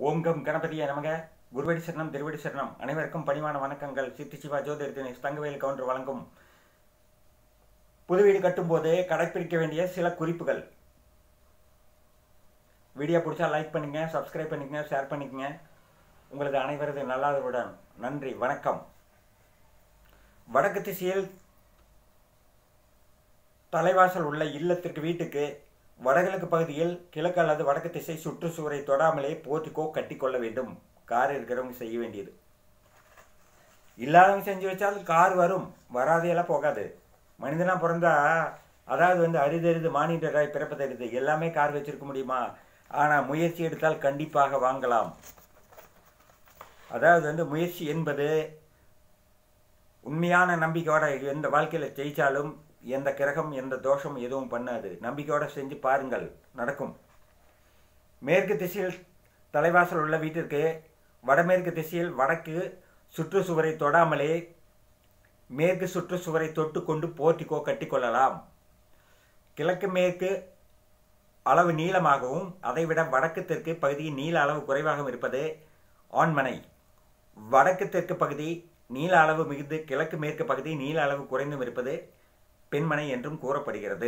ஓம் come கணபதிய நமக குருவடி சரணம் திருவடி சரணம் அனைவருக்கும் பணிவான வணக்கங்கள் சித்தி சிவா ஜோதிர் தினேஷ் தங்கவேல் கவுண்டர் வழங்கும் புது வீடு கட்டும்போது கடைப்பிடிக்க வேண்டிய சில குறிப்புகள் வீடியோ பிடிச்சா லைக் பண்ணுங்க சப்ஸ்கிரைப் பண்ணிக்கங்க ஷேர் பண்ணிக்கங்க உங்களது அனைவரது நல்லாதருடன் நன்றி வணக்கம் வடக்கு திசையில் தலைவாசல் உள்ள இல்லத்திற்கு வீட்டுக்கு வடகிழக்கு பகுதியில் கிழக்கு அல்லது வடக்கு திசை சுற்றுச்சுவரை தொடாமலே போர்ட்டிக்கோ கட்டிக்கொள்ள வேண்டும் கார் இருக்கிறவங்க செய்ய வேண்டியது இல்லாதவங்க செஞ்சு வச்சால் கார் வரும் வராதையெல்லாம் போகாது மனிதனா பிறந்தா அதாவது வந்து அரிதறிது மானிடராய் பிறப்பதறிது எல்லாமே கார் வச்சிருக்க முடியுமா ஆனால் முயற்சி எடுத்தால் கண்டிப்பாக வாங்கலாம் அதாவது வந்து முயற்சி என்பது உண்மையான நம்பிக்கையோட எந்த வாழ்க்கையில் ஜெயிச்சாலும் எந்த கிரகம் எந்த தோஷம் எதுவும் பண்ணாது நம்பிக்கையோட செஞ்சு பாருங்கள் நடக்கும் மேற்கு திசையில் தலைவாசல் உள்ள வீட்டிற்கு வடமேற்கு திசையில் வடக்கு சுற்றுச்சுவரை தொடாமலே மேற்கு சுற்றுச்சுவரை தொட்டு கொண்டு போர்ட்டிக்கோ கட்டிக்கொள்ளலாம் கிழக்கு மேற்கு அளவு நீளமாகவும் அதைவிட வடக்கு தெற்கு பகுதியின் நீள அளவு குறைவாகவும் இருப்பது ஆண்மனை வடக்கு தெற்கு பகுதி நீள அளவு மிகுந்து கிழக்கு மேற்கு பகுதி நீள அளவு குறைந்தும் இருப்பது பெண்மனை என்றும் கூறப்படுகிறது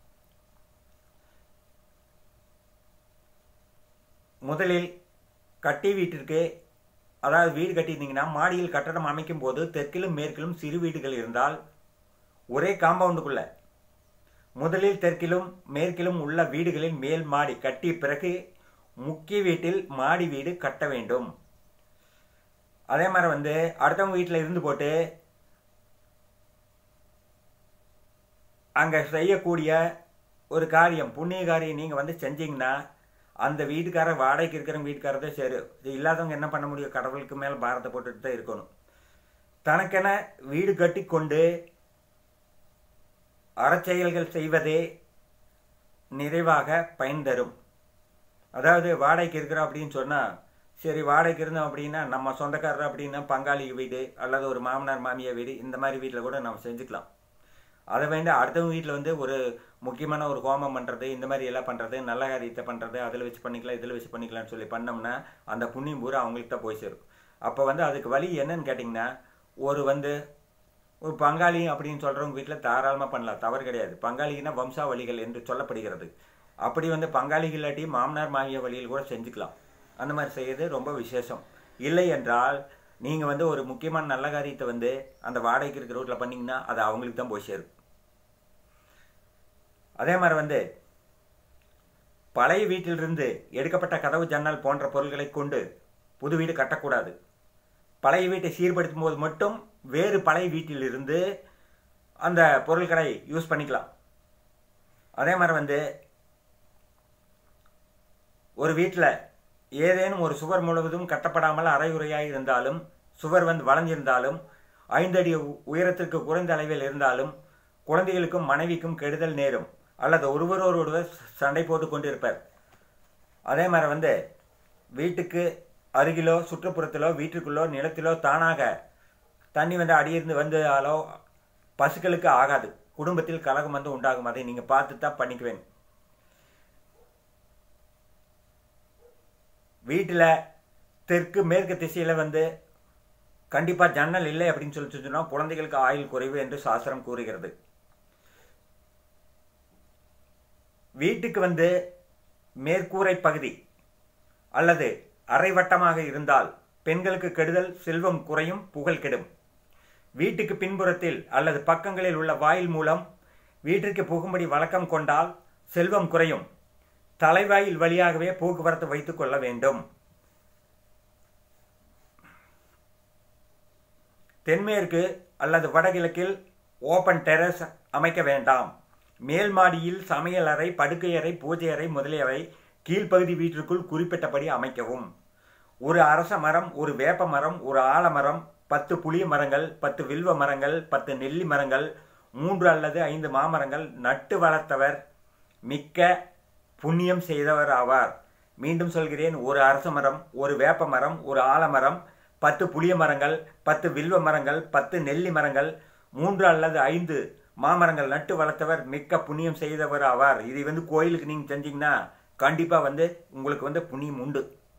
முதலில் கட்டி வீட்டிற்கு அதாவது வீடு கட்டியிருந்தீங்கன்னா மாடியில் கட்டடம் அமைக்கும் போது தெற்கிலும் மேற்கிலும் சிறு வீடுகள் இருந்தால் ஒரே காம்பவுண்டுக்குள்ள முதலில் தெற்கிலும் மேற்கிலும் உள்ள வீடுகளில் மேல் மாடி கட்டிய பிறகு முக்கிய வீட்டில் மாடி வீடு கட்ட வேண்டும் அதே மாதிரி வந்து அடுத்தவங்க வீட்டில் இருந்து போட்டு அங்கே செய்யக்கூடிய ஒரு காரியம் புண்ணிய காரியம் நீங்கள் வந்து செஞ்சீங்கன்னா அந்த வீட்டுக்காரர் வாடகைக்கு இருக்கிற வீட்டுக்காரர் தான் சரி இது இல்லாதவங்க என்ன பண்ண முடியும் கடவுளுக்கு மேலே பாரத்தை போட்டுட்டு தான் இருக்கணும் தனக்கென வீடு கட்டி கொண்டு அறச்செயல்கள் செய்வதே நிறைவாக பயன் தரும் அதாவது வாடகைக்கு இருக்கிறோம் அப்படின்னு சொன்னால் சரி வாடகைக்கு இருந்தோம் அப்படின்னா நம்ம சொந்தக்காரர் அப்படின்னா பங்காளி வீடு அல்லது ஒரு மாமனார் மாமியார் வீடு இந்த மாதிரி வீட்டில் கூட நம்ம செஞ்சுக்கலாம் அதை வேண்டி அடுத்தவங்க வீட்டில் வந்து ஒரு முக்கியமான ஒரு ஹோமம் பண்ணுறது இந்த மாதிரி எல்லாம் பண்ணுறது நல்ல காரியத்தை பண்ணுறது அதில் வச்சு பண்ணிக்கலாம் இதில் வச்சு பண்ணிக்கலாம்னு சொல்லி பண்ணோம்னா அந்த புண்ணியம் பூரா அவங்களுக்கு தான் போய் சேரும் அப்போ வந்து அதுக்கு வழி என்னன்னு கேட்டிங்கன்னா ஒரு வந்து ஒரு பங்காளி அப்படின்னு சொல்கிறவங்க வீட்டில் தாராளமாக பண்ணலாம் தவறு கிடையாது பங்காளின்னா வம்சாவளிகள் என்று சொல்லப்படுகிறது அப்படி வந்து பங்காளிகள் இல்லாட்டி மாமனார் மாமிய வழியில் கூட செஞ்சுக்கலாம் அந்த மாதிரி செய்யறது ரொம்ப விசேஷம் இல்லை என்றால் நீங்கள் வந்து ஒரு முக்கியமான நல்ல காரியத்தை வந்து அந்த வாடகைக்கு இருக்கிற வீட்டில் பண்ணிங்கன்னா அது அவங்களுக்கு தான் போய் சேரும் அதே மாதிரி வந்து பழைய வீட்டிலிருந்து எடுக்கப்பட்ட கதவு ஜன்னல் போன்ற பொருள்களை கொண்டு புது வீடு கட்டக்கூடாது பழைய வீட்டை சீர்படுத்தும் போது மட்டும் வேறு பழைய வீட்டிலிருந்து அந்த பொருட்களை யூஸ் பண்ணிக்கலாம் அதே மாதிரி வந்து ஒரு வீட்டில் ஏதேனும் ஒரு சுவர் முழுவதும் கட்டப்படாமல் அரைகுறையாக இருந்தாலும் சுவர் வந்து வளைஞ்சிருந்தாலும் ஐந்தடி உயரத்திற்கு குறைந்த அளவில் இருந்தாலும் குழந்தைகளுக்கும் மனைவிக்கும் கெடுதல் நேரும் அல்லது ஒருவரோடு சண்டை போட்டு கொண்டிருப்பர் அதே மாதிரி வந்து வீட்டுக்கு அருகிலோ சுற்றுப்புறத்திலோ வீட்டுக்குள்ளோ நிலத்திலோ தானாக தண்ணி வந்து அடியிருந்து வந்தாலோ பசுக்களுக்கு ஆகாது குடும்பத்தில் கலகம் வந்து உண்டாகும் அதை நீங்கள் பார்த்து தான் பண்ணிக்குவேன் வீட்டில் தெற்கு மேற்கு திசையில் வந்து கண்டிப்பாக ஜன்னல் இல்லை அப்படின்னு சொல்லி சொன்னால் குழந்தைகளுக்கு ஆயுள் குறைவு என்று சாஸ்திரம் கூறுகிறது வீட்டுக்கு வந்து மேற்கூரை பகுதி அல்லது அரைவட்டமாக இருந்தால் பெண்களுக்கு கெடுதல் செல்வம் குறையும் புகழ் கெடும் வீட்டுக்கு பின்புறத்தில் அல்லது பக்கங்களில் உள்ள வாயில் மூலம் வீட்டிற்கு புகும்படி வழக்கம் கொண்டால் செல்வம் குறையும் தலைவாயில் வழியாகவே போக்குவரத்து வைத்துக் கொள்ள வேண்டும் தென்மேற்கு அல்லது வடகிழக்கில் ஓபன் டெரஸ் அமைக்க வேண்டாம் மேல் மாடியில் சமையல் அறை படுக்கை அறை பூஜை அறை முதலியவை கீழ்ப்பகுதி வீட்டிற்குள் குறிப்பிட்டபடி அமைக்கவும் ஒரு அரச மரம் ஒரு வேப்ப மரம் ஒரு ஆலமரம் பத்து புளிய மரங்கள் பத்து வில்வ மரங்கள் பத்து நெல்லி மரங்கள் மூன்று அல்லது ஐந்து மாமரங்கள் நட்டு வளர்த்தவர் மிக்க புண்ணியம் செய்தவர் ஆவார் மீண்டும் சொல்கிறேன் ஒரு அரச மரம் ஒரு வேப்ப மரம் ஒரு ஆலமரம் பத்து புளிய மரங்கள் பத்து வில்வ மரங்கள் பத்து நெல்லி மரங்கள் மூன்று அல்லது ஐந்து மாமரங்கள் நட்டு வளர்த்தவர் மிக்க புண்ணியம் செய்தவர் ஆவார் இதை வந்து கோயிலுக்கு நீங்கள் செஞ்சீங்கன்னா கண்டிப்பாக வந்து உங்களுக்கு வந்து புண்ணியம் உண்டு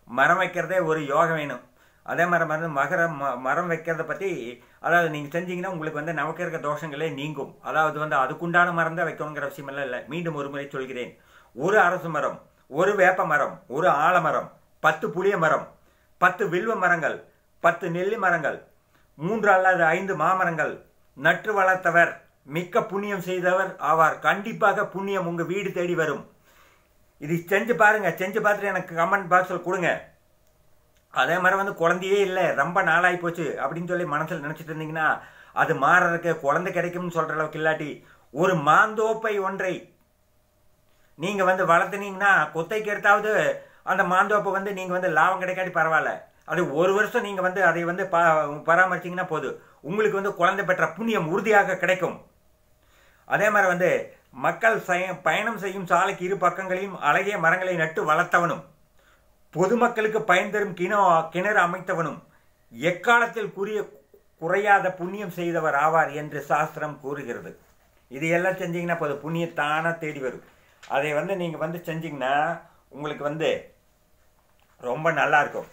மரம் வைக்கிறதே ஒரு யோகம் வேணும் அதே மாதிரி வந்து மகரம் ம- மரம் வைக்கிறத பற்றி அதாவது நீங்கள் செஞ்சீங்கன்னா உங்களுக்கு வந்து நமக்கு இருக்க தோஷங்களே நீங்கும் அதாவது வந்து அதுக்குண்டான மரம் தான் வைக்கணுங்கிற அவசியமெல்லாம் இல்லை மீண்டும் ஒரு முறை சொல்கிறேன் ஒரு அரசு மரம் ஒரு வேப்ப மரம் ஒரு ஆலமரம் பத்து புளிய மரம் பத்து வில்வ மரங்கள் பத்து நெல்லி மரங்கள் மூன்று அல்லது ஐந்து மாமரங்கள் நட்டு வளர்த்தவர் மிக்க புண்ணியம் செய்தவர் ஆவார் கண்டிப்பாக புண்ணியம் உங்க வீடு தேடி வரும் இது செஞ்சு பாருங்க செஞ்சு பார்த்துட்டு எனக்கு கமெண்ட் பாக்ஸில் கொடுங்க அதே மாதிரி வந்து குழந்தையே இல்லை ரொம்ப நாளாகி போச்சு அப்படின்னு சொல்லி மனசில் நினச்சிட்டு இருந்தீங்கன்னா அது மாறறதுக்கு குழந்தை கிடைக்கும்னு சொல்கிற அளவுக்கு இல்லாட்டி ஒரு மாந்தோப்பை ஒன்றை நீங்கள் வந்து வளர்த்துனீங்கன்னா கொத்தைக்கு எடுத்தாவது அந்த மாந்தோப்பை வந்து நீங்கள் வந்து லாபம் கிடைக்காட்டி பரவாயில்ல அது ஒரு வருஷம் நீங்கள் வந்து அதை வந்து பா பராமரிச்சிங்கன்னா போதும் உங்களுக்கு வந்து குழந்தை பெற்ற புண்ணியம் உறுதியாக கிடைக்கும் அதே மாதிரி வந்து மக்கள் செய- பயணம் செய்யும் சாலைக்கு இரு பக்கங்களையும் அழகிய மரங்களை நட்டு வளர்த்தவனும் பொதுமக்களுக்கு பயன் தரும் கிணோ கிணறு அமைத்தவனும் எக்காலத்தில் கூறிய குறையாத புண்ணியம் செய்தவர் ஆவார் என்று சாஸ்திரம் கூறுகிறது இது எல்லாம் செஞ்சீங்கன்னா போதும் புண்ணியம் தானா தேடி வரும் அதை வந்து நீங்கள் வந்து செஞ்சீங்கன்னா உங்களுக்கு வந்து ரொம்ப நல்லா இருக்கும்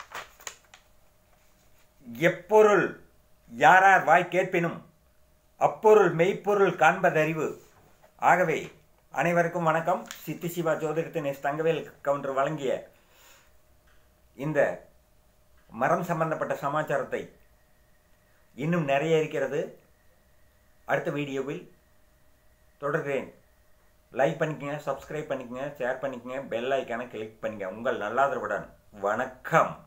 எப்பொருள் யாரார் வாய் கேட்பினும் அப்பொருள் மெய்ப்பொருள் காண்பதறிவு ஆகவே அனைவருக்கும் வணக்கம் சித்தி சிவா ஜோதிடத்தின் எஸ் தங்கவேல் கவுண்டர் வழங்கிய இந்த மரம் சம்பந்தப்பட்ட சமாச்சாரத்தை இன்னும் நிறைய இருக்கிறது அடுத்த வீடியோவில் தொடர்கிறேன் லைக் பண்ணிக்கங்க சப்ஸ்கிரைப் பண்ணிக்கங்க ஷேர் பண்ணிக்கங்க பெல் ஐக்கானை கிளிக் பண்ணிக்கங்க உங்கள் நல்லாதரவுடன் வணக்கம்